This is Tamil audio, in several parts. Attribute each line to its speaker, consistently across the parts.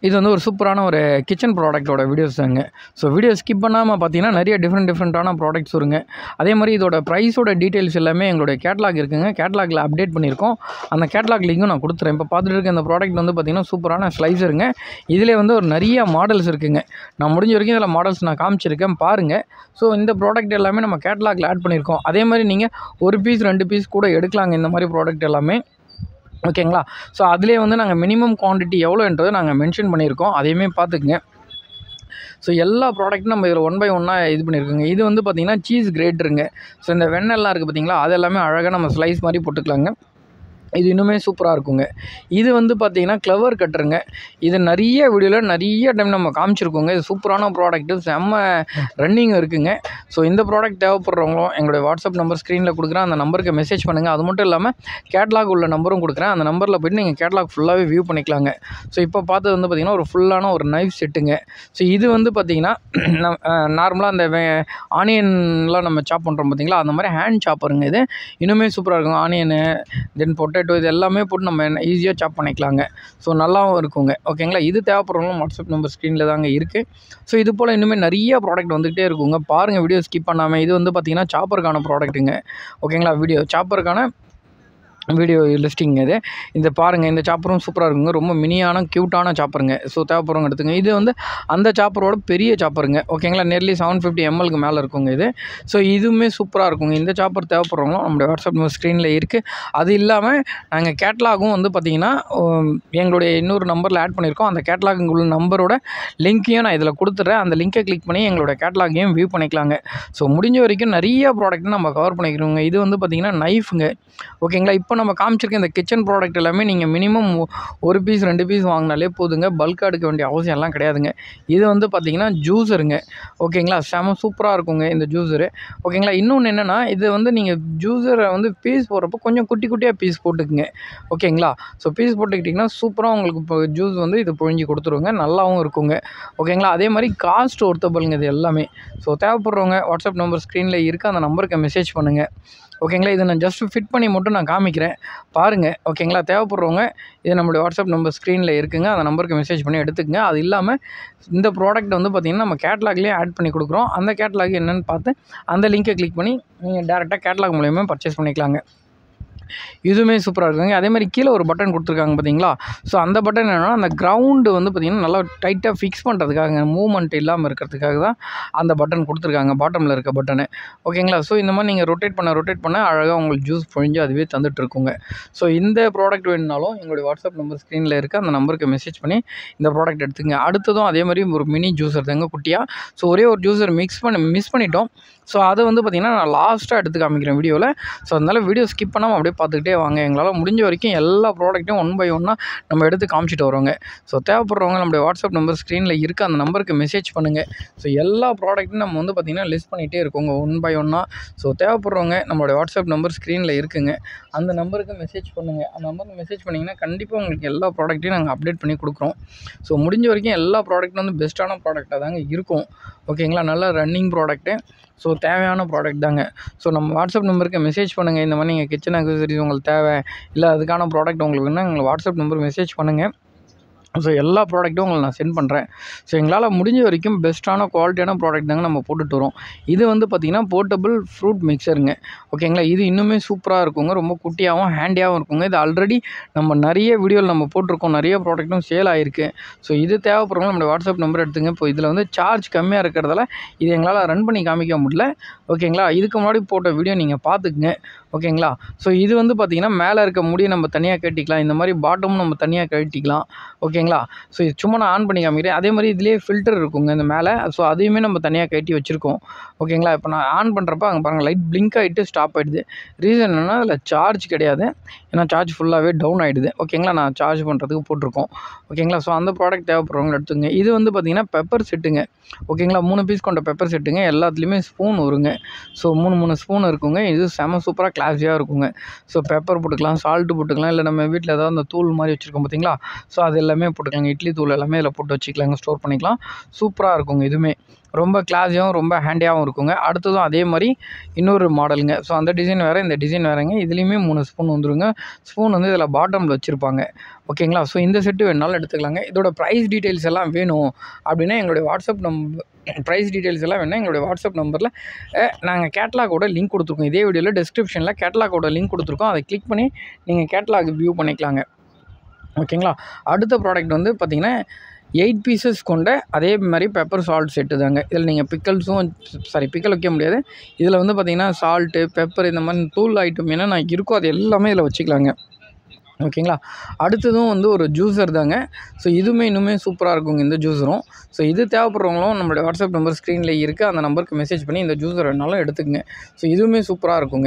Speaker 1: இது வந்து ஒரு சூப்பரான ஒரு கிச்சன் ப்ராடக்ட்டோட வீடியோஸ் தாங்க ஸோ வீடியோ ஸ்கிப் பண்ணாமல் பார்த்தீங்கன்னா நிறைய டிஃப்ரெண்ட் டிஃப்ரெண்ட்டான ப்ராடக்ட்ஸ் வருங்க அதே மாதிரி இதோட ப்ரைஸோட டீட்டெயில்ஸ் எல்லாமே எங்களுடைய கேட்லாக் இருக்குங்க கேட்லாகில் அப்டேட் பண்ணியிருக்கோம் அந்த கேட்லாக் லிங்க்கும் நான் கொடுத்துறேன் இப்போ பார்த்துட்டு இருக்க இந்த ப்ராடக்ட் வந்து பார்த்தீங்கன்னா சூப்பரான ஸ்லைஸருங்க இதிலே வந்து ஒரு நிறைய மாடல்ஸ் இருக்குங்க நான் முடிஞ்ச வரைக்கும் இதில் மாடல்ஸ் நான் காமிச்சிருக்கேன் பாருங்கள் ஸோ இந்த ப்ராடக்ட் எல்லாமே நம்ம கேட்லாகில் ஆட் பண்ணியிருக்கோம் அதே மாதிரி நீங்கள் ஒரு பீஸ் ரெண்டு பீஸ் கூட எடுக்கலாங்க இந்த மாதிரி ப்ராடக்ட் எல்லாமே ஓகேங்களா ஸோ அதிலே வந்து நாங்கள் மினிமம் குவான்டிட்டி எவ்வளோன்றதை நாங்கள் மென்ஷன் பண்ணியிருக்கோம் அதையுமே பார்த்துக்குங்க ஸோ எல்லா ப்ராடக்ட்டும் நம்ம இதில் ஒன் பை ஒன்னாக இது பண்ணியிருக்கோங்க இது வந்து பார்த்திங்கன்னா சீஸ் கிரேட்டருங்க ஸோ இந்த வெண்ணெல்லாம் இருக்குது பார்த்தீங்களா அது எல்லாமே அழகாக நம்ம ஸ்லைஸ் மாதிரி போட்டுக்கலாங்க இது இன்னுமே சூப்பராக இருக்குங்க இது வந்து பார்த்திங்கன்னா க்ளவர் கட்டுருங்க இது நிறைய வீடியோவில் நிறைய டைம் நம்ம காமிச்சிருக்கோங்க இது சூப்பரான ப்ராடக்ட்டு செம்ம ரன்னிங் இருக்குங்க ஸோ இந்த ப்ராடக்ட் தேவைப்படுறவங்களும் எங்களுடைய வாட்ஸ்அப் நம்பர் ஸ்க்ரீனில் கொடுக்குறேன் அந்த நம்பருக்கு மெசேஜ் பண்ணுங்கள் அது மட்டும் இல்லாமல் கேட்லாக் உள்ள நம்பரும் கொடுக்குறேன் அந்த நம்பரில் போய்ட்டு நீங்கள் கேட்லாக் ஃபுல்லாகவே வியூ பண்ணிக்கலாங்க ஸோ இப்போ பார்த்தது வந்து பார்த்திங்கன்னா ஒரு ஃபுல்லான ஒரு நைஃப் செட்டுங்க ஸோ இது வந்து பார்த்திங்கன்னா நார்மலாக அந்த ஆனியன்லாம் நம்ம சாப் பண்ணுறோம் பார்த்தீங்களா அந்த மாதிரி ஹேண்ட் சாப்பருங்க இது இன்னுமே சூப்பராக இருக்கும் ஆனியனு தென் பொட்டேட்டோ இது எல்லாமே போட்டு நம்ம ஈஸியாக சாப் பண்ணிக்கலாங்க ஸோ நல்லாவும் இருக்குங்க ஓகேங்களா இது தேவைப்படுறவங்களும் வாட்ஸ்அப் நம்பர் ஸ்க்ரீனில் தாங்க இருக்குது ஸோ இது போல் இன்னுமே நிறைய ப்ராடக்ட் வந்துகிட்டே இருக்குங்க பாருங்கள் வீடியோ ஸ்கிப் பண்ணாமல் இது வந்து பார்த்திங்கன்னா சாப்பருக்கான ப்ராடக்ட்டுங்க ஓகேங்களா வீடியோ சாப்பருக்கான வீடியோ லிஸ்டிங் இது இந்த பாருங்கள் இந்த சாப்பரும் சூப்பராக இருக்குங்க ரொம்ப மினியான க்யூட்டான சாப்பருங்க ஸோ தேவைப்படுறவங்க எடுத்துங்க இது வந்து அந்த சாப்பரோட பெரிய சாப்பருங்க ஓகேங்களா நியர்லி செவன் ஃபிஃப்டி எம்எல்க்கு மேலே இருக்குங்க இது ஸோ இதுவுமே சூப்பராக இருக்குங்க இந்த சாப்பர் தேவைப்படுறவங்களும் நம்மளுடைய வாட்ஸ்அப் நம்பர் ஸ்க்ரீனில் இருக்குது அது இல்லாமல் நாங்கள் கேட்லாகும் வந்து பார்த்திங்கன்னா எங்களுடைய இன்னொரு நம்பரில் ஆட் பண்ணியிருக்கோம் அந்த கேட்லாக் உள்ள நம்பரோட லிங்க்கையும் நான் இதில் கொடுத்துட்றேன் அந்த லிங்கை கிளிக் பண்ணி எங்களோட கேட்லாகையும் வியூ பண்ணிக்கலாங்க ஸோ முடிஞ்ச வரைக்கும் நிறைய ப்ராடக்ட் நம்ம கவர் பண்ணிக்கிறோங்க இது வந்து பார்த்திங்கன்னா நைஃபுங்க ஓகேங்களா இப்போ நம்ம காமிச்சிருக்க இந்த கிச்சன் ப்ராடக்ட் எல்லாமே நீங்கள் மினிமம் ஒரு பீஸ் ரெண்டு பீஸ் வாங்கினாலே போதுங்க பல்காக எடுக்க வேண்டிய அவசியம் எல்லாம் கிடையாதுங்க இது வந்து பார்த்திங்கன்னா ஜூஸருங்க ஓகேங்களா செம சூப்பராக இருக்குங்க இந்த ஜூஸரு ஓகேங்களா இன்னொன்று என்னென்னா இது வந்து நீங்கள் ஜூஸரை வந்து பீஸ் போடுறப்போ கொஞ்சம் குட்டி குட்டியாக பீஸ் போட்டுக்குங்க ஓகேங்களா ஸோ பீஸ் போட்டுக்கிட்டிங்கன்னா சூப்பராக உங்களுக்கு இப்போ ஜூஸ் வந்து இது பொழிஞ்சு கொடுத்துருங்க நல்லாவும் இருக்குங்க ஓகேங்களா அதே மாதிரி காஸ்ட் ஒர்த்தபிளுங்க இது எல்லாமே ஸோ தேவைப்படுறவங்க வாட்ஸ்அப் நம்பர் ஸ்க்ரீனில் இருக்குது அந்த நம்பருக்கு மெசேஜ் பண்ணுங்கள் ஓகேங்களா இதை நான் ஜஸ்ட் ஃபிட் பண்ணி மட்டும் நான் காமிக்கிறேன் பாருங்கள் ஓகேங்களா தேவைப்படுறவங்க இது நம்மளுடைய வாட்ஸ்அப் நம்பர் ஸ்க்ரீனில் இருக்குங்க அந்த நம்பருக்கு மெசேஜ் பண்ணி எடுத்துக்கங்க அது இல்லாமல் இந்த ப்ராடக்ட் வந்து பார்த்திங்கன்னா நம்ம கேட்லாக்லேயே ஆட் பண்ணி கொடுக்குறோம் அந்த கேட்லாக் என்னென்னு பார்த்து அந்த லிங்கை கிளிக் பண்ணி நீங்கள் டேரெக்டாக கேட்லாக் மூலயமா பர்ச்சேஸ் பண்ணிக்கலாங்க இதுவுமே சூப்பராக இருக்குங்க அதே மாதிரி கீழே ஒரு பட்டன் கொடுத்துருக்காங்க பார்த்தீங்களா ஸோ அந்த பட்டன் என்னென்னா அந்த கிரவுண்டு வந்து பார்த்திங்கன்னா நல்லா டைட்டாக ஃபிக்ஸ் பண்ணுறதுக்காக மூவ்மெண்ட் இல்லாமல் இருக்கிறதுக்காக தான் அந்த பட்டன் கொடுத்துருக்காங்க பாட்டமில் இருக்க பட்டனு ஓகேங்களா ஸோ இந்த மாதிரி நீங்கள் ரொட்டேட் பண்ண ரொட்டேட் பண்ண அழகாக உங்களுக்கு ஜூஸ் பொழிஞ்சு அதுவே தந்துட்டு இருக்குங்க ஸோ இந்த ப்ராடக்ட் வேணுனாலும் எங்களுடைய வாட்ஸ்அப் நம்பர் ஸ்க்ரீனில் இருக்க அந்த நம்பருக்கு மெசேஜ் பண்ணி இந்த ப்ராடக்ட் எடுத்துங்க அடுத்ததும் அதே மாதிரி ஒரு மினி ஜூஸர் தாங்க குட்டியாக ஸோ ஒரே ஒரு ஜூஸர் மிக்ஸ் பண்ணி மிஸ் பண்ணிட்டோம் ஸோ அதை வந்து பார்த்திங்கன்னா நான் லாஸ்ட்டாக எடுத்து காமிக்கிறேன் வீடியோவில் ஸோ அதனால் வீடியோ ஸ்கிப் பண்ணாமல் அப்படியே பார்த்துக்கிட்டே வாங்க எங்களால் முடிஞ்ச வரைக்கும் எல்லா ப்ராடக்ட்டையும் ஒன் பை ஒன்னாக நம்ம எடுத்து காமிச்சிட்டு வரோங்க ஸோ தேவைப்படுறவங்க நம்மளுடைய வாட்ஸ்அப் நம்பர் ஸ்க்ரீனில் இருக்க அந்த நம்பருக்கு மெசேஜ் பண்ணுங்கள் ஸோ எல்லா ப்ராடக்ட்டும் நம்ம வந்து பார்த்திங்கன்னா லிஸ்ட் பண்ணிகிட்டே இருக்கோங்க ஒன் பை ஒன்னாக ஸோ தேவைப்படுறவங்க நம்மளுடைய வாட்ஸ்அப் நம்பர் ஸ்க்ரீனில் இருக்குங்க அந்த நம்பருக்கு மெசேஜ் பண்ணுங்கள் அந்த நம்பருக்கு மெசேஜ் பண்ணிங்கன்னா கண்டிப்பாக உங்களுக்கு எல்லா ப்ராடக்ட்டையும் நாங்கள் அப்டேட் பண்ணி கொடுக்குறோம் ஸோ முடிஞ்ச வரைக்கும் எல்லா ப்ராடக்ட்டும் வந்து பெஸ்ட்டான ப்ராடக்டாக தாங்க இருக்கும் ஓகேங்களா நல்ல ரன்னிங் ப்ராடக்ட்டு ஸோ தேவையான ப்ராடக்ட் தாங்க ஸோ நம்ம வாட்ஸ்அப் நம்பருக்கு மெசேஜ் பண்ணுங்கள் இந்த மாதிரி நீங்கள் கிச்சன் அக்சசரிஸ் உங்களுக்கு தேவை இல்லை அதுக்கான ப்ராடக்ட் உங்களுக்கு வேணுன்னா எங்களுக்கு வாட்ஸ்அப் நம்பர் மெசேஜ் பண்ணுங்கள் ஸோ எல்லா ப்ராடக்ட்டும் உங்களுக்கு நான் சென்ட் பண்ணுறேன் ஸோ எங்களால் முடிஞ்ச வரைக்கும் பெஸ்ட்டான குவாலிட்டியான ப்ராடக்ட் தாங்க நம்ம போட்டுட்டு வரோம் இது வந்து பார்த்திங்கன்னா போர்ட்டபிள் ஃப்ரூட் மிக்சருங்க ஓகேங்களா இது இன்னுமே சூப்பராக இருக்குங்க ரொம்ப குட்டியாகவும் ஹேண்டியாகவும் இருக்குங்க இது ஆல்ரெடி நம்ம நிறைய வீடியோவில் நம்ம போட்டிருக்கோம் நிறைய ப்ராடக்ட்டும் சேல் ஆகிருக்கு ஸோ இது தேவைப்படுறவங்க நம்மளோட வாட்ஸ்அப் நம்பர் எடுத்துங்க இப்போ இதில் வந்து சார்ஜ் கம்மியாக இருக்கிறதால இது எங்களால் ரன் பண்ணி காமிக்க முடியல ஓகேங்களா இதுக்கு முன்னாடி போட்ட வீடியோ நீங்கள் பார்த்துக்குங்க ஓகேங்களா ஸோ இது வந்து பார்த்திங்கன்னா மேலே இருக்க முடியை நம்ம தனியாக கட்டிக்கலாம் இந்த மாதிரி பாட்டமும் நம்ம தனியாக கட்டிக்கலாம் ஓகேங்களா ஸோ இது சும்மா நான் ஆன் பண்ணி காமிக்கிறேன் அதே மாதிரி இதுலேயே ஃபில்டர் இருக்குங்க இந்த மேலே ஸோ அதையுமே நம்ம தனியாக கட்டி வச்சுருக்கோம் ஓகேங்களா இப்போ நான் ஆன் பண்ணுறப்ப அங்கே பாருங்கள் லைட் பிளிங்க் ஆகிட்டு ஸ்டாப் ஆகிடுது ரீசன் என்னென்னா அதில் சார்ஜ் கிடையாது ஏன்னா சார்ஜ் ஃபுல்லாகவே டவுன் ஆகிடுது ஓகேங்களா நான் சார்ஜ் பண்ணுறதுக்கு போட்டிருக்கோம் ஓகேங்களா ஸோ அந்த ப்ராடக்ட் தேவைப்படுறவங்க எடுத்துங்க இது வந்து பார்த்திங்கன்னா பெப்பர் செட்டுங்க ஓகேங்களா மூணு பீஸ் கொண்ட பெப்பர் செட்டுங்க எல்லாத்துலேயுமே ஸ்பூன் வருங்க ஸோ மூணு மூணு ஸ்பூன் இருக்குங்க இது செம சூப்பராக கிளாஸியாக இருக்குங்க ஸோ பெப்பர் போட்டுக்கலாம் சால்ட்டு போட்டுக்கலாம் இல்லை நம்ம வீட்டில் ஏதாவது அந்த தூள் மாதிரி வச்சுருக்கோம் பார்த்தீங்களா ஸோ அது எல்லாமே போட்டுக்கலாங்க இட்லி தூள் எல்லாமே இதில் போட்டு வச்சுக்கலாங்க ஸ்டோர் பண்ணிக்கலாம் சூப்பராக இருக்குங்க இதுவுமே ரொம்ப கிளாஸியாகவும் ரொம்ப ஹேண்டியாகவும் இருக்குங்க அடுத்ததும் அதே மாதிரி இன்னொரு மாடலுங்க ஸோ அந்த டிசைன் வேறு இந்த டிசைன் வேறுங்க இதுலேயுமே மூணு ஸ்பூன் வந்துருங்க ஸ்பூன் வந்து இதில் பாட்டமில் வச்சுருப்பாங்க ஓகேங்களா ஸோ இந்த செட்டு வேணாலும் எடுத்துக்கலாங்க இதோட ப்ரைஸ் டீட்டெயில்ஸ் எல்லாம் வேணும் அப்படின்னா எங்களுடைய வாட்ஸ்அப் நம்பர் ப்ரைஸ் டீட்டெயில்ஸ் எல்லாம் வேணும் எங்களுடைய வாட்ஸ்அப் நம்பரில் நாங்கள் கேட்லாகோட லிங்க் கொடுத்துருக்கோம் இதே வீடியோவில் டிஸ்கிரிப்ஷனில் கேட்லாகோட லிங்க் கொடுத்துருக்கோம் அதை கிளிக் பண்ணி நீங்கள் கேட்லாக் வியூ பண்ணிக்கலாங்க ஓகேங்களா அடுத்த ப்ராடக்ட் வந்து பார்த்திங்கன்னா எயிட் பீசஸ் கொண்ட அதே மாதிரி பெப்பர் சால்ட் செட்டு தாங்க இதில் நீங்கள் பிக்கல்ஸும் சாரி பிக்கல் வைக்க முடியாது இதில் வந்து பார்த்திங்கன்னா சால்ட்டு பெப்பர் இந்த மாதிரி தூள் ஐட்டம் என்னென்ன இருக்கோ அது எல்லாமே இதில் வச்சுக்கலாங்க ஓகேங்களா அடுத்ததும் வந்து ஒரு ஜூஸர் தாங்க ஸோ இதுவுமே இன்னுமே சூப்பராக இருக்குங்க இந்த ஜூஸரும் ஸோ இது தேவைப்படுறவங்களும் நம்மளுடைய வாட்ஸ்அப் நம்பர் ஸ்க்ரீனில் இருக்குது அந்த நம்பருக்கு மெசேஜ் பண்ணி இந்த ஜூஸர் வேணாலும் எடுத்துக்கங்க ஸோ இதுவுமே சூப்பராக இருக்குங்க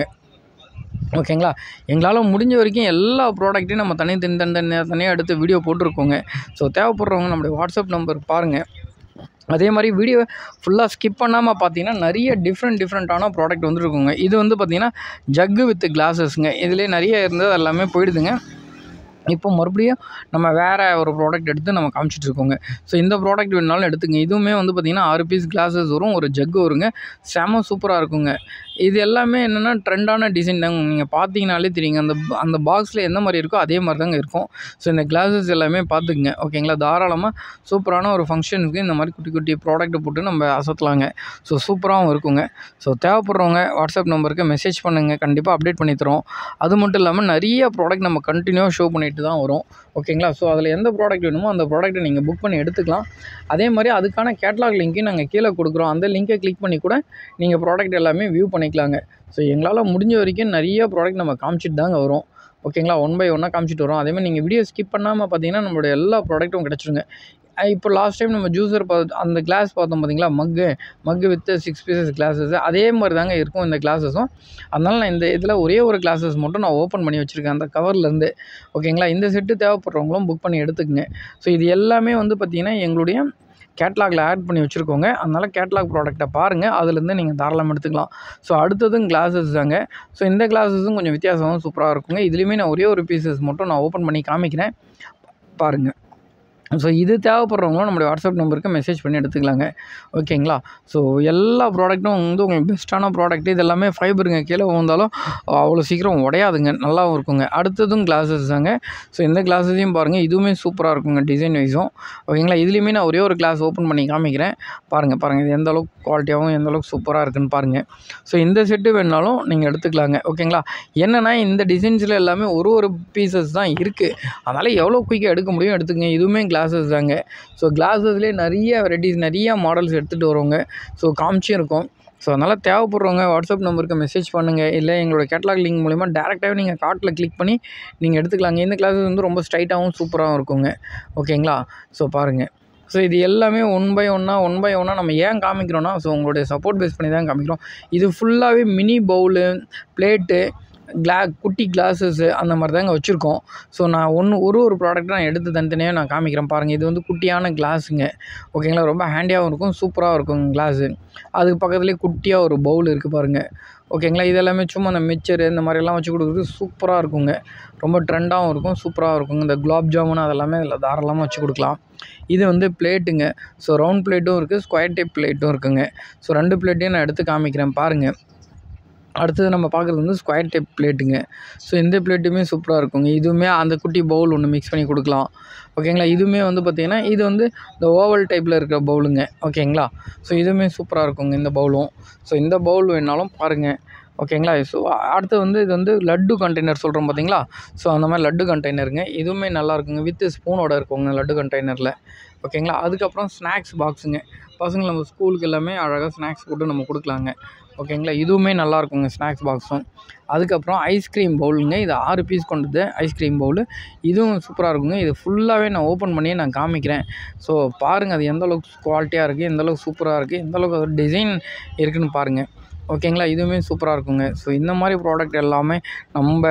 Speaker 1: ஓகேங்களா எங்களால் முடிஞ்ச வரைக்கும் எல்லா ப்ராடக்ட்டையும் நம்ம தனி தனி தனி தனி தனியாக எடுத்து வீடியோ போட்டிருக்கோங்க ஸோ தேவைப்படுறவங்க நம்மளுடைய வாட்ஸ்அப் நம்பர் பாருங்கள் அதே மாதிரி வீடியோ ஃபுல்லாக ஸ்கிப் பண்ணாமல் பார்த்தீங்கன்னா நிறைய டிஃப்ரெண்ட் டிஃப்ரெண்ட்டான ப்ராடக்ட் வந்துருக்குங்க இது வந்து பார்த்திங்கன்னா ஜக்கு வித் கிளாஸஸ்ங்க இதுலேயே நிறைய இருந்தது எல்லாமே போயிடுதுங்க இப்போ மறுபடியும் நம்ம வேறு ஒரு ப்ராடக்ட் எடுத்து நம்ம காமிச்சிட்டு இருக்கோங்க ஸோ இந்த ப்ராடக்ட் வேணாலும் எடுத்துங்க இதுவுமே வந்து பார்த்திங்கன்னா ஆறு பீஸ் கிளாஸஸ் வரும் ஒரு ஜக்கு வருங்க செம சூப்பராக இருக்குங்க இது எல்லாமே என்னென்னா ட்ரெண்டான டிசைன் தாங்க நீங்கள் பார்த்தீங்கனாலே தெரியுங்க அந்த அந்த பாக்ஸில் எந்த மாதிரி இருக்கோ அதே மாதிரி தாங்க இருக்கும் ஸோ இந்த கிளாஸஸ் எல்லாமே பார்த்துக்குங்க ஓகேங்களா தாராளமாக சூப்பரான ஒரு ஃபங்க்ஷனுக்கு இந்த மாதிரி குட்டி குட்டி ப்ராடக்ட்டை போட்டு நம்ம அசத்தலாங்க ஸோ சூப்பராகவும் இருக்குங்க ஸோ தேவைப்படுறவங்க வாட்ஸ்அப் நம்பருக்கு மெசேஜ் பண்ணுங்கள் கண்டிப்பாக அப்டேட் பண்ணி தரோம் அது மட்டும் இல்லாமல் நிறைய ப்ராடக்ட் நம்ம கண்டினியூவாக ஷோ பண்ணிட்டு தான் வரும் ஓகேங்களா ஸோ அதில் எந்த ப்ராடக்ட் வேணுமோ அந்த ப்ராடக்ட்டை நீங்கள் புக் பண்ணி எடுத்துக்கலாம் அதே மாதிரி அதுக்கான கேட்லாக் லிங்க்கையும் நாங்கள் கீழே கொடுக்குறோம் அந்த லிங்கை கிளிக் பண்ணி கூட நீங்கள் ப்ராடக்ட் எல்லாமே வியூ பண்ணிக்கலாங்க ஸோ எங்களால் முடிஞ்ச வரைக்கும் நிறைய ப்ராடக்ட் நம்ம காமிச்சிட்டு தாங்க வரோம் ஓகேங்களா ஒன் பை ஒன்னாக காமிச்சிட்டு வரோம் அதேமாதிரி நீங்கள் வீடியோ ஸ்கிப் பண்ணாமல் பார்த்தீங்கன்னா நம்மளோட எல்லா ப்ராடக்ட்டும் கிடச்சிருங்க இப்போ லாஸ்ட் டைம் நம்ம ஜூஸர் பார்த்து அந்த கிளாஸ் பார்த்தோம் பார்த்தீங்களா மக்கு மக்கு வித் சிக்ஸ் பீசஸ் கிளாஸஸ் அதே மாதிரி தாங்க இருக்கும் இந்த கிளாஸஸும் அதனால் நான் இந்த இதில் ஒரே ஒரு கிளாஸஸ் மட்டும் நான் ஓப்பன் பண்ணி வச்சுருக்கேன் அந்த கவர்லேருந்து ஓகேங்களா இந்த செட்டு தேவைப்படுறவங்களும் புக் பண்ணி எடுத்துக்கங்க ஸோ இது எல்லாமே வந்து பார்த்திங்கன்னா எங்களுடைய கேட்லாகில் ஆட் பண்ணி வச்சுருக்கோங்க அதனால் கேட்லாக் ப்ராடக்ட்டை பாருங்கள் அதுலேருந்து நீங்கள் தாராளமாக எடுத்துக்கலாம் ஸோ அடுத்ததும் கிளாஸஸ் தாங்க ஸோ இந்த கிளாஸஸும் கொஞ்சம் வித்தியாசமும் சூப்பராக இருக்குங்க இதுலேயுமே நான் ஒரே ஒரு பீசஸ் மட்டும் நான் ஓப்பன் பண்ணி காமிக்கிறேன் பாருங்கள் ஸோ இது தேவைப்படுறவங்களும் நம்மளுடைய வாட்ஸ்அப் நம்பருக்கு மெசேஜ் பண்ணி எடுத்துக்கலாங்க ஓகேங்களா ஸோ எல்லா ப்ராடக்ட்டும் வந்து உங்களுக்கு பெஸ்ட்டான ப்ராடக்ட் இது எல்லாமே ஃபைபருங்க கீழே வந்தாலும் அவ்வளோ சீக்கிரம் உடையாதுங்க நல்லாவும் இருக்குங்க அடுத்ததும் கிளாஸஸ் தாங்க ஸோ இந்த கிளாஸஸையும் பாருங்கள் இதுவுமே சூப்பராக இருக்குங்க டிசைன் வைஸும் ஓகேங்களா இதுலேயுமே நான் ஒரே ஒரு கிளாஸ் ஓப்பன் பண்ணி காமிக்கிறேன் பாருங்கள் பாருங்கள் இது எந்த அளவுக்கு குவாலிட்டியாகவும் எந்த அளவுக்கு சூப்பராக இருக்குன்னு பாருங்கள் ஸோ இந்த செட்டு வேணுனாலும் நீங்கள் எடுத்துக்கலாங்க ஓகேங்களா என்னென்னா இந்த டிசைன்ஸில் எல்லாமே ஒரு ஒரு பீசஸ் தான் இருக்குது அதனால் எவ்வளோ குயிக்காக எடுக்க முடியும் எடுத்துங்க இதுவுமே கிளாஸஸ் தாங்க ஸோ கிளாஸஸ்லேயே நிறைய வெரைட்டிஸ் நிறைய மாடல்ஸ் எடுத்துகிட்டு வருவாங்க ஸோ காமிச்சும் இருக்கும் ஸோ அதனால் தேவைப்படுறவங்க வாட்ஸ்அப் நம்பருக்கு மெசேஜ் பண்ணுங்கள் இல்லை எங்களோட கேட்லாக் லிங்க் மூலிமா டேரெக்டாகவே நீங்கள் கார்ட்டில் கிளிக் பண்ணி நீங்கள் எடுத்துக்கலாங்க இந்த கிளாஸஸ் வந்து ரொம்ப ஸ்ட்ரைட்டாகவும் சூப்பராகவும் இருக்குங்க ஓகேங்களா ஸோ பாருங்கள் ஸோ இது எல்லாமே ஒன் பை ஒன்னாக ஒன் பை ஒன்னாக நம்ம ஏன் காமிக்கிறோன்னா ஸோ உங்களுடைய சப்போர்ட் பேஸ் பண்ணி தான் காமிக்கிறோம் இது ஃபுல்லாகவே மினி பவுலு பிளேட்டு கிளா குட்டி கிளாஸஸ்ஸு அந்த மாதிரி தாங்க வச்சுருக்கோம் ஸோ நான் ஒன்று ஒரு ஒரு ப்ராடக்ட் நான் எடுத்து தனித்தனியாக நான் காமிக்கிறேன் பாருங்கள் இது வந்து குட்டியான கிளாஸுங்க ஓகேங்களா ரொம்ப ஹேண்டியாகவும் இருக்கும் சூப்பராக இருக்கும் கிளாஸு அதுக்கு பக்கத்துலேயே குட்டியாக ஒரு பவுல் இருக்குது பாருங்கள் ஓகேங்களா இது எல்லாமே சும்மா அந்த மிக்சரு இந்த மாதிரிலாம் வச்சு கொடுக்குறது சூப்பராக இருக்குங்க ரொம்ப ட்ரெண்டாகவும் இருக்கும் சூப்பராக இருக்குங்க இந்த குலாப் ஜாமுன் அதெல்லாமே இதில் தாராளமாக வச்சு கொடுக்கலாம் இது வந்து பிளேட்டுங்க ஸோ ரவுண்ட் பிளேட்டும் இருக்குது ஸ்கொயர் டைப் பிளேட்டும் இருக்குங்க ஸோ ரெண்டு பிளேட்டையும் நான் எடுத்து காமிக்கிறேன் பாருங்கள் அடுத்தது நம்ம பார்க்குறது வந்து ஸ்கொயர் டைப் பிளேட்டுங்க ஸோ இந்த பிளேட்டுமே சூப்பராக இருக்குங்க இதுவுமே அந்த குட்டி பவுல் ஒன்று மிக்ஸ் பண்ணி கொடுக்கலாம் ஓகேங்களா இதுவுமே வந்து பார்த்திங்கன்னா இது வந்து இந்த ஓவல் டைப்பில் இருக்கிற பவுலுங்க ஓகேங்களா ஸோ இதுவுமே சூப்பராக இருக்குங்க இந்த பவுலும் ஸோ இந்த பவுல் வேணாலும் பாருங்கள் ஓகேங்களா ஸோ அடுத்து வந்து இது வந்து லட்டு கண்டெய்னர் சொல்கிறோம் பார்த்தீங்களா ஸோ அந்த மாதிரி லட்டு கண்டெய்னருங்க இதுவுமே நல்லா இருக்குங்க வித் ஸ்பூனோட இருக்குங்க லட்டு கண்டெய்னரில் ஓகேங்களா அதுக்கப்புறம் ஸ்நாக்ஸ் பாக்ஸுங்க பசங்க நம்ம ஸ்கூலுக்கு எல்லாமே அழகாக ஸ்நாக்ஸ் போட்டு நம்ம கொடுக்கலாங்க ஓகேங்களா இதுவுமே நல்லா இருக்குங்க ஸ்நாக்ஸ் பாக்ஸும் அதுக்கப்புறம் ஐஸ்கிரீம் பவுலுங்க இது ஆறு பீஸ் கொண்டது ஐஸ்கிரீம் பவுலு இதுவும் சூப்பராக இருக்குங்க இது ஃபுல்லாகவே நான் ஓப்பன் பண்ணி நான் காமிக்கிறேன் ஸோ பாருங்கள் அது எந்த அளவுக்கு குவாலிட்டியாக இருக்குது எந்த அளவுக்கு சூப்பராக இருக்குது எந்த அளவுக்கு அது டிசைன் இருக்குதுன்னு பாருங்கள் ஓகேங்களா இதுவுமே சூப்பராக இருக்குங்க ஸோ இந்த மாதிரி ப்ராடக்ட் எல்லாமே நம்ம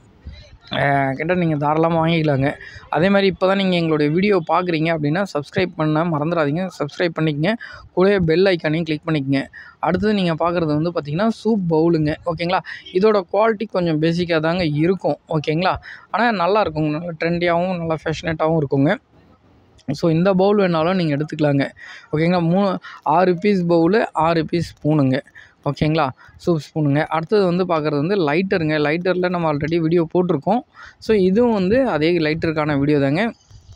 Speaker 1: கிட்ட நீங்கள் தாராளமாக வாங்கிக்கலாங்க அதே மாதிரி இப்போ தான் நீங்கள் எங்களுடைய வீடியோ பார்க்குறீங்க அப்படின்னா சப்ஸ்கிரைப் பண்ண மறந்துடாதீங்க சப்ஸ்கிரைப் பண்ணிக்கங்க கூடவே பெல் ஐக்கானையும் கிளிக் பண்ணிக்கங்க அடுத்தது நீங்கள் பார்க்குறது வந்து பார்த்திங்கன்னா சூப் பவுலுங்க ஓகேங்களா இதோட குவாலிட்டி கொஞ்சம் பேசிக்காக தாங்க இருக்கும் ஓகேங்களா ஆனால் நல்லா இருக்குங்க நல்லா ட்ரெண்டியாகவும் நல்லா ஃபேஷனேட்டாகவும் இருக்குங்க ஸோ இந்த பவுல் வேணாலும் நீங்கள் எடுத்துக்கலாங்க ஓகேங்களா மூணு ஆறு பீஸ் பவுலு ஆறு பீஸ் ஸ்பூனுங்க ஓகேங்களா சூப் ஸ்பூனுங்க அடுத்தது வந்து பார்க்குறது வந்து லைட்டருங்க லைட்டரில் நம்ம ஆல்ரெடி வீடியோ போட்டிருக்கோம் ஸோ இதுவும் வந்து அதே லைட்டருக்கான வீடியோ தாங்க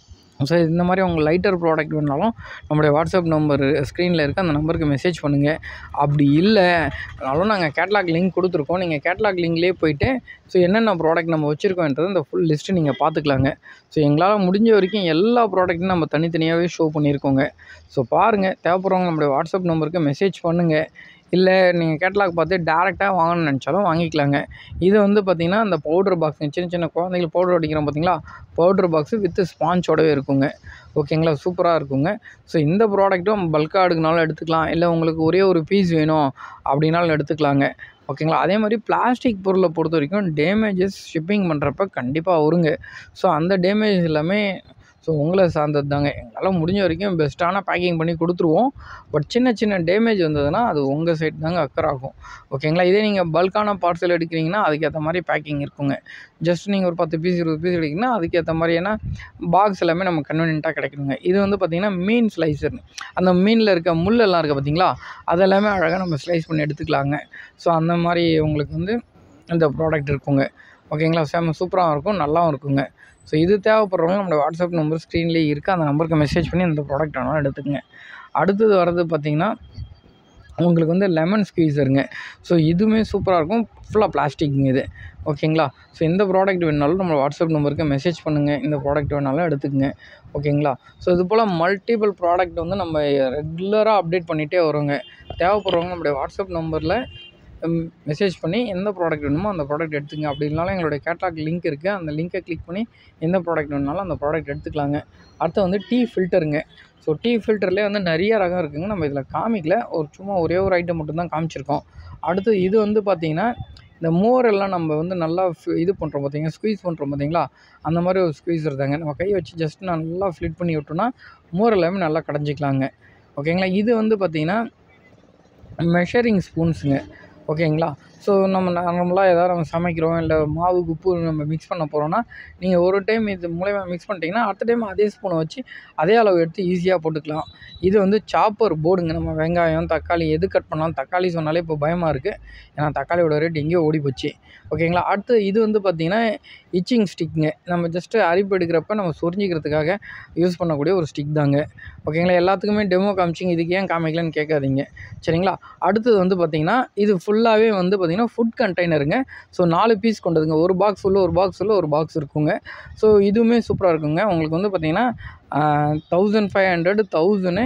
Speaker 1: ஸோ இந்த மாதிரி உங்கள் லைட்டர் ப்ராடக்ட் வேணாலும் நம்மளுடைய வாட்ஸ்அப் நம்பர் ஸ்க்ரீனில் இருக்க அந்த நம்பருக்கு மெசேஜ் பண்ணுங்கள் அப்படி இல்லை அதனாலும் நாங்கள் கேட்லாக் லிங்க் கொடுத்துருக்கோம் நீங்கள் கேட்லாக் லிங்க்லேயே போயிட்டு ஸோ என்னென்ன ப்ராடக்ட் நம்ம வச்சுருக்கோன்றது இந்த ஃபுல் லிஸ்ட்டு நீங்கள் பார்த்துக்கலாங்க ஸோ எங்களால் முடிஞ்ச வரைக்கும் எல்லா ப்ராடக்ட்டும் நம்ம தனித்தனியாகவே ஷோ பண்ணியிருக்கோங்க ஸோ பாருங்கள் தேவைப்படுறவங்க நம்மளுடைய வாட்ஸ்அப் நம்பருக்கு மெசேஜ் பண்ணுங்கள் இல்லை நீங்கள் கேட்லாக் பார்த்து டேரெக்டாக வாங்கணும்னு நினச்சாலும் வாங்கிக்கலாங்க இது வந்து பார்த்திங்கன்னா அந்த பவுடர் பாக்ஸ் சின்ன சின்ன குழந்தைகள் பவுடர் அடிக்கிறோம் பார்த்தீங்களா பவுடர் பாக்ஸு வித் ஸ்பாஞ்சோடவே இருக்குங்க ஓகேங்களா சூப்பராக இருக்குங்க ஸோ இந்த ப்ராடக்ட்டும் பல்காக எடுக்கனாலும் எடுத்துக்கலாம் இல்லை உங்களுக்கு ஒரே ஒரு பீஸ் வேணும் அப்படின்னாலும் எடுத்துக்கலாங்க ஓகேங்களா அதே மாதிரி பிளாஸ்டிக் பொருளை பொறுத்த வரைக்கும் டேமேஜஸ் ஷிப்பிங் பண்ணுறப்ப கண்டிப்பாக வருங்க ஸோ அந்த டேமேஜ் எல்லாமே ஸோ உங்களை சார்ந்தது தாங்க எங்களால் முடிஞ்ச வரைக்கும் பெஸ்ட்டான பேக்கிங் பண்ணி கொடுத்துருவோம் பட் சின்ன சின்ன டேமேஜ் வந்ததுன்னா அது உங்கள் சைடு தாங்க அக்கர் ஆகும் ஓகேங்களா இதே நீங்கள் பல்கான பார்சல் எடுக்கிறீங்கன்னா அதுக்கேற்ற மாதிரி பேக்கிங் இருக்குங்க ஜஸ்ட் நீங்கள் ஒரு பத்து பீஸ் இருபது பீஸ் எடுக்கிறீங்கன்னா அதுக்கேற்ற மாதிரியான பாக்ஸ் எல்லாமே நம்ம கன்வீனியண்ட்டாக கிடைக்குதுங்க இது வந்து பார்த்திங்கன்னா மீன் ஸ்லைசர் அந்த மீனில் இருக்க முள்ளெல்லாம் இருக்குது பார்த்தீங்களா அதெல்லாமே அழகாக நம்ம ஸ்லைஸ் பண்ணி எடுத்துக்கலாங்க ஸோ அந்த மாதிரி உங்களுக்கு வந்து இந்த ப்ராடக்ட் இருக்குங்க ஓகேங்களா செம்ம சூப்பராகவும் இருக்கும் நல்லாவும் இருக்குங்க ஸோ இது தேவைப்படுறவங்க நம்மளோட வாட்ஸ்அப் நம்பர் ஸ்க்ரீன்லேயே இருக்குது அந்த நம்பருக்கு மெசேஜ் பண்ணி அந்த ப்ராடக்ட் வேணாலும் எடுத்துக்கங்க அடுத்தது வர்றது பார்த்திங்கன்னா உங்களுக்கு வந்து லெமன் ஸ்குவீசருங்க ஸோ இதுவுமே சூப்பராக இருக்கும் ஃபுல்லாக பிளாஸ்டிக்ங்க இது ஓகேங்களா ஸோ இந்த ப்ராடக்ட் வேணாலும் நம்ம வாட்ஸ்அப் நம்பருக்கு மெசேஜ் பண்ணுங்கள் இந்த ப்ராடக்ட் வேணாலும் எடுத்துக்கங்க ஓகேங்களா ஸோ இது போல் மல்டிபிள் ப்ராடக்ட் வந்து நம்ம ரெகுலராக அப்டேட் பண்ணிகிட்டே வரோங்க தேவைப்படுறவங்க நம்மளுடைய வாட்ஸ்அப் நம்பரில் மெசேஜ் பண்ணி எந்த ப்ராடக்ட் வேணுமோ அந்த ப்ராடக்ட் எடுத்துங்க அப்படி இல்லைனாலும் எங்களுடைய கேட்லாக் லிங்க் இருக்குது அந்த லிங்க்கை கிளிக் பண்ணி எந்த ப்ராடக்ட் வேணுனாலும் அந்த ப்ராடக்ட் எடுத்துக்கலாங்க அடுத்து வந்து டீ ஃபில்டருங்க ஸோ டீ ஃபில்டர்லேயே வந்து நிறைய ரகம் இருக்குதுங்க நம்ம இதில் காமிக்கல ஒரு சும்மா ஒரே ஒரு ஐட்டம் மட்டும்தான் காமிச்சிருக்கோம் அடுத்து இது வந்து பார்த்திங்கன்னா இந்த மோரெல்லாம் நம்ம வந்து நல்லா இது பண்ணுறோம் பார்த்தீங்கன்னா ஸ்குவீஸ் பண்ணுறோம் பார்த்தீங்களா அந்த மாதிரி ஒரு ஸ்குவீஸர் தாங்க நம்ம கையை வச்சு ஜஸ்ட் நல்லா ஃப்ளிட் பண்ணி விட்டோம்னா மோர் எல்லாமே நல்லா கடைஞ்சிக்கலாங்க ஓகேங்களா இது வந்து பார்த்திங்கன்னா மெஷரிங் ஸ்பூன்ஸுங்க ஓகேங்களா ஸோ நம்ம நார்மலாக எதாவது நம்ம சமைக்கிறோம் இல்லை மாவு உப்பு நம்ம மிக்ஸ் பண்ண போகிறோன்னா நீங்கள் ஒரு டைம் இது மூலயமா மிக்ஸ் பண்ணிட்டீங்கன்னா அடுத்த டைம் அதே ஸ்பூனை வச்சு அதே அளவு எடுத்து ஈஸியாக போட்டுக்கலாம் இது வந்து சாப்பர் போர்டுங்க நம்ம வெங்காயம் தக்காளி எது கட் பண்ணலாம் தக்காளி சொன்னாலே இப்போ பயமாக இருக்குது ஏன்னா தக்காளியோட ரேட் எங்கேயோ ஓடி போச்சு ஓகேங்களா அடுத்து இது வந்து பார்த்திங்கன்னா இச்சிங் ஸ்டிக்குங்க நம்ம ஜஸ்ட்டு அரிப்பு எடுக்கிறப்ப நம்ம சொரிஞ்சிக்கிறதுக்காக யூஸ் பண்ணக்கூடிய ஒரு ஸ்டிக் தாங்க ஓகேங்களா எல்லாத்துக்குமே டெமோ காமிச்சிங்க இதுக்கு ஏன் காமிக்கலன்னு கேட்காதீங்க சரிங்களா அடுத்தது வந்து பார்த்திங்கன்னா இது ஃபுல்லாகவே வந்து பார்த்திங்கன்னா ஃபுட் கண்டெய்னருங்க ஸோ நாலு பீஸ் கொண்டதுங்க ஒரு பாக்ஸ் உள்ள ஒரு பாக்ஸ் உள்ள ஒரு பாக்ஸ் இருக்குங்க ஸோ இதுவுமே சூப்பராக இருக்குங்க உங்களுக்கு வந்து பார்த்திங்கன்னா thousand five hundred thousand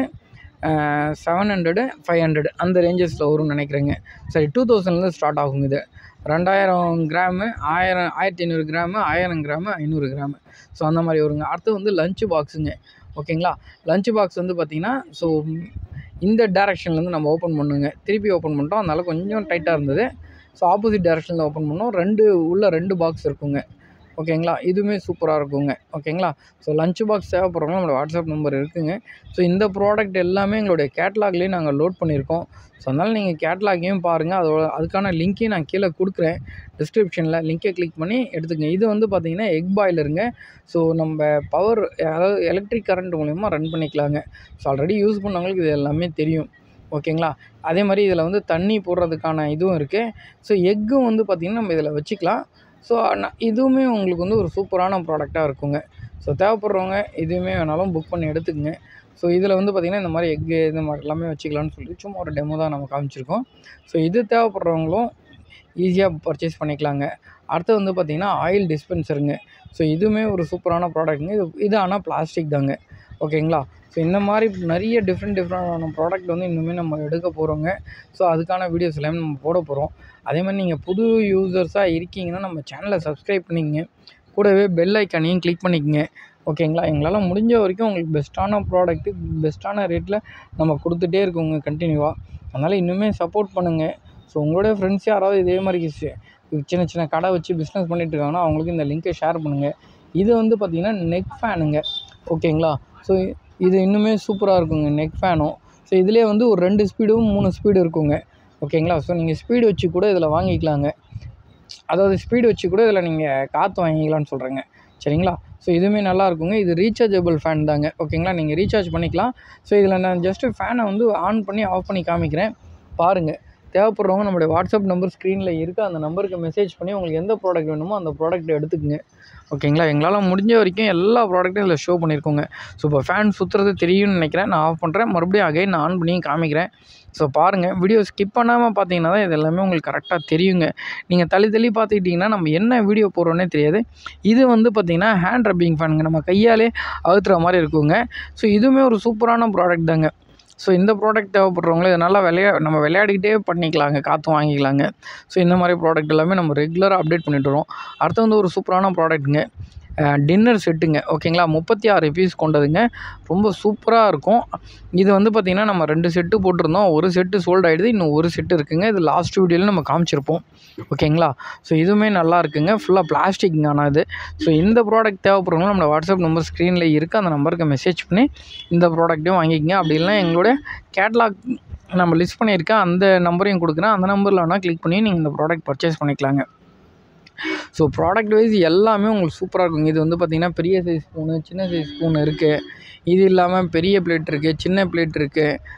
Speaker 1: seven hundred five hundred அந்த ரேஞ்சஸில் வரும்னு நினைக்கிறேங்க சரி டூ தௌசண்ட்லேருந்து ஸ்டார்ட் ஆகுங்க இது ரெண்டாயிரம் கிராமு ஆயிரம் ஆயிரத்தி ஐநூறு கிராமு ஆயிரம் கிராமு ஐநூறு கிராமு ஸோ அந்த மாதிரி வருங்க அடுத்து வந்து லஞ்சு பாக்ஸுங்க ஓகேங்களா லஞ்ச் பாக்ஸ் வந்து பார்த்திங்கன்னா ஸோ இந்த டேரெக்ஷன்லேருந்து நம்ம ஓப்பன் பண்ணுங்க திருப்பி ஓப்பன் பண்ணிட்டோம் அதனால் கொஞ்சம் டைட்டாக இருந்தது ஸோ ஆப்போசிட் டேரெக்ஷனில் ஓப்பன் பண்ணோம் ரெண்டு உள்ள ரெண்டு பாக்ஸ் இருக்குங்க ஓகேங்களா இதுவுமே சூப்பராக இருக்குங்க ஓகேங்களா ஸோ லஞ்ச் பாக்ஸ் தேவைப்படுறவங்க நம்மளோட வாட்ஸ்அப் நம்பர் இருக்குங்க ஸோ இந்த ப்ராடக்ட் எல்லாமே எங்களுடைய கேட்லாக்லேயே நாங்கள் லோட் பண்ணியிருக்கோம் ஸோ அதனால் நீங்கள் கேட்லாகையும் பாருங்கள் அதோட அதுக்கான லிங்க்கையும் நான் கீழே கொடுக்குறேன் டிஸ்கிரிப்ஷனில் லிங்கை கிளிக் பண்ணி எடுத்துக்கங்க இது வந்து பார்த்திங்கன்னா எக் பாய்லருங்க ஸோ நம்ம பவர் அதாவது எலக்ட்ரிக் கரண்ட் மூலிமா ரன் பண்ணிக்கலாங்க ஸோ ஆல்ரெடி யூஸ் பண்ணவங்களுக்கு இது எல்லாமே தெரியும் ஓகேங்களா அதே மாதிரி இதில் வந்து தண்ணி போடுறதுக்கான இதுவும் இருக்குது ஸோ எக்கும் வந்து பார்த்திங்கன்னா நம்ம இதில் வச்சுக்கலாம் ஸோ இதுவுமே உங்களுக்கு வந்து ஒரு சூப்பரான ப்ராடக்டாக இருக்குங்க ஸோ தேவைப்படுறவங்க இதுவுமே வேணாலும் புக் பண்ணி எடுத்துக்கங்க ஸோ இதில் வந்து பார்த்திங்கன்னா இந்த மாதிரி எக்கு இந்த மாதிரி எல்லாமே வச்சுக்கலாம்னு சொல்லி சும்மா ஒரு டெமோ தான் நம்ம காமிச்சிருக்கோம் ஸோ இது தேவைப்படுறவங்களும் ஈஸியாக பர்ச்சேஸ் பண்ணிக்கலாங்க அடுத்து வந்து பார்த்திங்கன்னா ஆயில் டிஸ்பென்சருங்க ஸோ இதுவுமே ஒரு சூப்பரான ப்ராடக்ட்டுங்க இது இது ஆனால் பிளாஸ்டிக் தாங்க ஓகேங்களா ஸோ இந்த மாதிரி நிறைய டிஃப்ரெண்ட் டிஃப்ரெண்டான ப்ராடக்ட் வந்து இன்னுமே நம்ம எடுக்க போகிறோங்க ஸோ அதுக்கான வீடியோஸ் எல்லாமே நம்ம போட போகிறோம் அதே மாதிரி நீங்கள் புது யூசர்ஸாக இருக்கீங்கன்னா நம்ம சேனலை சப்ஸ்கிரைப் பண்ணிக்கங்க கூடவே பெல் ஐக்கானையும் கிளிக் பண்ணிக்கங்க ஓகேங்களா எங்களால் முடிஞ்ச வரைக்கும் உங்களுக்கு பெஸ்ட்டான ப்ராடக்ட்டு பெஸ்ட்டான ரேட்டில் நம்ம கொடுத்துட்டே இருக்கோங்க கண்டினியூவாக அதனால் இன்னுமே சப்போர்ட் பண்ணுங்கள் ஸோ உங்களுடைய ஃப்ரெண்ட்ஸ் யாராவது இதே மாதிரி சி- சின்ன சின்ன கடை வச்சு பிஸ்னஸ் பண்ணிட்டு இருக்காங்கன்னா அவங்களுக்கு இந்த லிங்க்கை ஷேர் பண்ணுங்கள் இது வந்து பார்த்திங்கன்னா நெக் ஃபேனுங்க ஓகேங்களா ஸோ இது இன்னுமே சூப்பராக இருக்குங்க நெக் ஃபேனும் ஸோ இதுலேயே வந்து ஒரு ரெண்டு ஸ்பீடும் மூணு ஸ்பீடு இருக்குங்க ஓகேங்களா ஸோ நீங்கள் ஸ்பீடு வச்சு கூட இதில் வாங்கிக்கலாங்க அதாவது ஸ்பீடு வச்சு கூட இதில் நீங்கள் காற்று வாங்கிக்கலாம்னு சொல்கிறேங்க சரிங்களா ஸோ இதுவுமே நல்லா இருக்குங்க இது ரீசார்ஜபிள் ஃபேன் தாங்க ஓகேங்களா நீங்கள் ரீசார்ஜ் பண்ணிக்கலாம் ஸோ இதில் நான் ஜஸ்ட்டு ஃபேனை வந்து ஆன் பண்ணி ஆஃப் பண்ணி காமிக்கிறேன் பாருங்கள் தேவைப்படுறவங்க நம்மளுடைய வாட்ஸ்அப் நம்பர் ஸ்க்ரீனில் இருக்குது அந்த நம்பருக்கு மெசேஜ் பண்ணி உங்களுக்கு எந்த ப்ராடக்ட் வேணுமோ அந்த ப்ராடக்ட் எடுத்துக்கங்க ஓகேங்களா எங்களால் முடிஞ்ச வரைக்கும் எல்லா ப்ராடக்ட்டும் இதில் ஷோ பண்ணியிருக்கோங்க ஸோ இப்போ ஃபேன் சுற்றுறது தெரியும்னு நினைக்கிறேன் நான் ஆஃப் பண்ணுறேன் மறுபடியும் அகைன் நான் ஆன் பண்ணி காமிக்கிறேன் ஸோ பாருங்கள் வீடியோ ஸ்கிப் பண்ணாமல் பார்த்தீங்கன்னா தான் இது எல்லாமே உங்களுக்கு கரெக்டாக தெரியுங்க நீங்கள் தள்ளி தள்ளி பார்த்துக்கிட்டிங்கன்னா நம்ம என்ன வீடியோ போடுறோன்னே தெரியாது இது வந்து பார்த்திங்கன்னா ஹேண்ட் ரப்பிங் ஃபேனுங்க நம்ம கையாலே அழுத்துற மாதிரி இருக்குங்க ஸோ இதுவுமே ஒரு சூப்பரான ப்ராடக்ட் தாங்க ஸோ இந்த ப்ராடக்ட் தேவைப்படுறவங்களே இதை நல்லா விளையா நம்ம விளையாடிக்கிட்டே பண்ணிக்கலாங்க காற்று வாங்கிக்கலாங்க ஸோ இந்த மாதிரி ப்ராடக்ட் எல்லாமே நம்ம ரெகுலராக அப்டேட் பண்ணிட்டு வரோம் அடுத்து வந்து ஒரு சூப்பரான ப்ராடக்ட்டுங்க டின்னர் செட்டுங்க ஓகேங்களா முப்பத்தி ஆறு பீஸ் கொண்டதுங்க ரொம்ப சூப்பராக இருக்கும் இது வந்து பார்த்திங்கன்னா நம்ம ரெண்டு செட்டு போட்டிருந்தோம் ஒரு செட்டு சோல்ட் ஆகிடுது இன்னும் ஒரு செட்டு இருக்குங்க இது லாஸ்ட் வீடியோவில் நம்ம காமிச்சிருப்போம் ஓகேங்களா ஸோ இதுவுமே நல்லா இருக்குங்க ஃபுல்லாக பிளாஸ்டிக்ங்க ஆனால் இது ஸோ இந்த ப்ராடக்ட் தேவைப்படுறவங்க நம்மளோட வாட்ஸ்அப் நம்பர் ஸ்க்ரீனில் இருக்குது அந்த நம்பருக்கு மெசேஜ் பண்ணி இந்த ப்ராடக்ட்டையும் வாங்கிக்கங்க அப்படி இல்லைனா எங்களுடைய கேட்லாக் நம்ம லிஸ்ட் பண்ணியிருக்கேன் அந்த நம்பரையும் கொடுக்குறேன் அந்த நம்பரில் வேணால் கிளிக் பண்ணி நீங்கள் இந்த ப்ராடக்ட் பர்ச்சேஸ் பண்ணிக்கலாங்க ஸோ ப்ராடக்ட் வைஸ் எல்லாமே உங்களுக்கு சூப்பராக இருக்குங்க இது வந்து பார்த்திங்கன்னா பெரிய சைஸ் ஸ்பூனு சின்ன சைஸ் ஸ்பூன் இருக்குது இது இல்லாமல் பெரிய பிளேட் இருக்குது சின்ன பிளேட் இருக்குது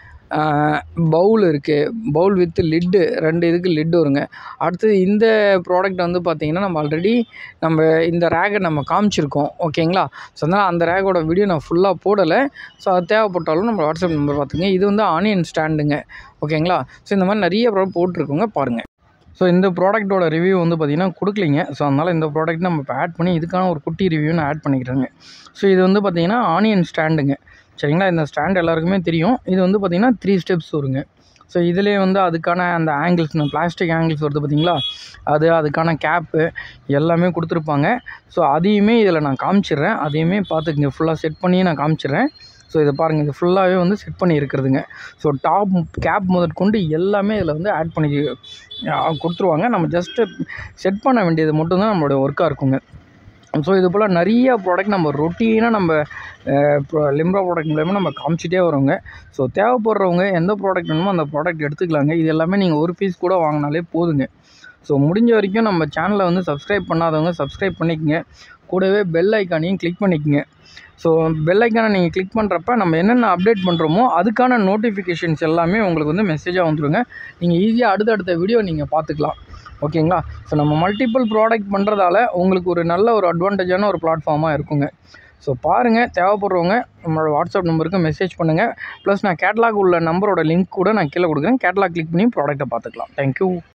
Speaker 1: பவுல் இருக்குது பவுல் வித் லிட்டு ரெண்டு இதுக்கு லிட்டு வருங்க அடுத்தது இந்த ப்ராடக்ட் வந்து பார்த்திங்கன்னா நம்ம ஆல்ரெடி நம்ம இந்த ரேகை நம்ம காமிச்சிருக்கோம் ஓகேங்களா ஸோ அதனால் அந்த ரேகோட வீடியோ நான் ஃபுல்லாக போடலை ஸோ அது தேவைப்பட்டாலும் நம்ம வாட்ஸ்அப் நம்பர் பார்த்துங்க இது வந்து ஆனியன் ஸ்டாண்டுங்க ஓகேங்களா ஸோ இந்த மாதிரி நிறைய ப்ராடக்ட் போட்டிருக்கோங்க பாருங்கள் ஸோ இந்த ப்ராடக்ட்டோட ரிவ்யூ வந்து பார்த்திங்கன்னா கொடுக்கலிங்க ஸோ அதனால் இந்த ப்ராடக்ட் நம்ம இப்போ ஆட் பண்ணி இதுக்கான ஒரு குட்டி ரிவ்யூ நான் ஆட் பண்ணிக்கிறேங்க ஸோ இது வந்து பார்த்திங்கன்னா ஆனியன் ஸ்டாண்டுங்க சரிங்களா இந்த ஸ்டாண்ட் எல்லாருக்குமே தெரியும் இது வந்து பார்த்திங்கன்னா த்ரீ ஸ்டெப்ஸ் வருங்க ஸோ இதிலே வந்து அதுக்கான அந்த ஆங்கிள்ஸ் பிளாஸ்டிக் ஆங்கிள்ஸ் வருது பார்த்தீங்களா அது அதுக்கான கேப்பு எல்லாமே கொடுத்துருப்பாங்க ஸோ அதையுமே இதில் நான் காமிச்சிடுறேன் அதையுமே பார்த்துக்குங்க ஃபுல்லாக செட் பண்ணியே நான் காமிச்சிடுறேன் ஸோ இதை பாருங்கள் இது ஃபுல்லாகவே வந்து செட் பண்ணி இருக்கிறதுங்க ஸோ டாப் கேப் முதற்கொண்டு எல்லாமே இதில் வந்து ஆட் பண்ணி அஹ், கொடுத்துருவாங்க நம்ம ஜஸ்ட்டு செட் பண்ண வேண்டியது மட்டும்தான் நம்மளோட ஒர்க்காக இருக்குங்க ஸோ இது போல் நிறைய ப்ராடக்ட் நம்ம ரொட்டீனாக நம்ம லிம்ரா ப்ராடக்ட் மூலயமா நம்ம காமிச்சிட்டே வரோங்க ஸோ தேவைப்படுறவங்க எந்த ப்ராடக்ட் வேணுமோ அந்த ப்ராடக்ட் எடுத்துக்கலாங்க இது எல்லாமே நீங்கள் ஒரு பீஸ் கூட வாங்கினாலே போதுங்க ஸோ முடிஞ்ச வரைக்கும் நம்ம சேனலை வந்து சப்ஸ்கிரைப் பண்ணாதவங்க சப்ஸ்கிரைப் பண்ணிக்கங்க கூடவே பெல் ஐக்கானையும் கிளிக் பண்ணிக்கங்க ஸோ பெல் ஐக்கானை நீங்கள் கிளிக் பண்ணுறப்ப நம்ம என்னென்ன அப்டேட் பண்ணுறோமோ அதுக்கான நோட்டிஃபிகேஷன்ஸ் எல்லாமே உங்களுக்கு வந்து மெசேஜாக வந்துருங்க நீங்கள் ஈஸியாக அடுத்தடுத்த வீடியோ நீங்கள் பார்த்துக்கலாம் ஓகேங்களா ஸோ நம்ம மல்டிபிள் ப்ராடக்ட் பண்ணுறதால உங்களுக்கு ஒரு நல்ல ஒரு அட்வான்டேஜான ஒரு பிளாட்ஃபார்மாக இருக்குங்க ஸோ பாருங்கள் தேவைப்படுறவங்க நம்மளோட வாட்ஸ்அப் நம்பருக்கு மெசேஜ் பண்ணுங்கள் ப்ளஸ் நான் கேட்லாக் உள்ள நம்பரோட லிங்க் கூட நான் கீழே கொடுக்குறேன் கேட்லாக் கிளிக் பண்ணி ப்ராடக்ட்டை பார்த்துக்கலாம் தேங்க்யூ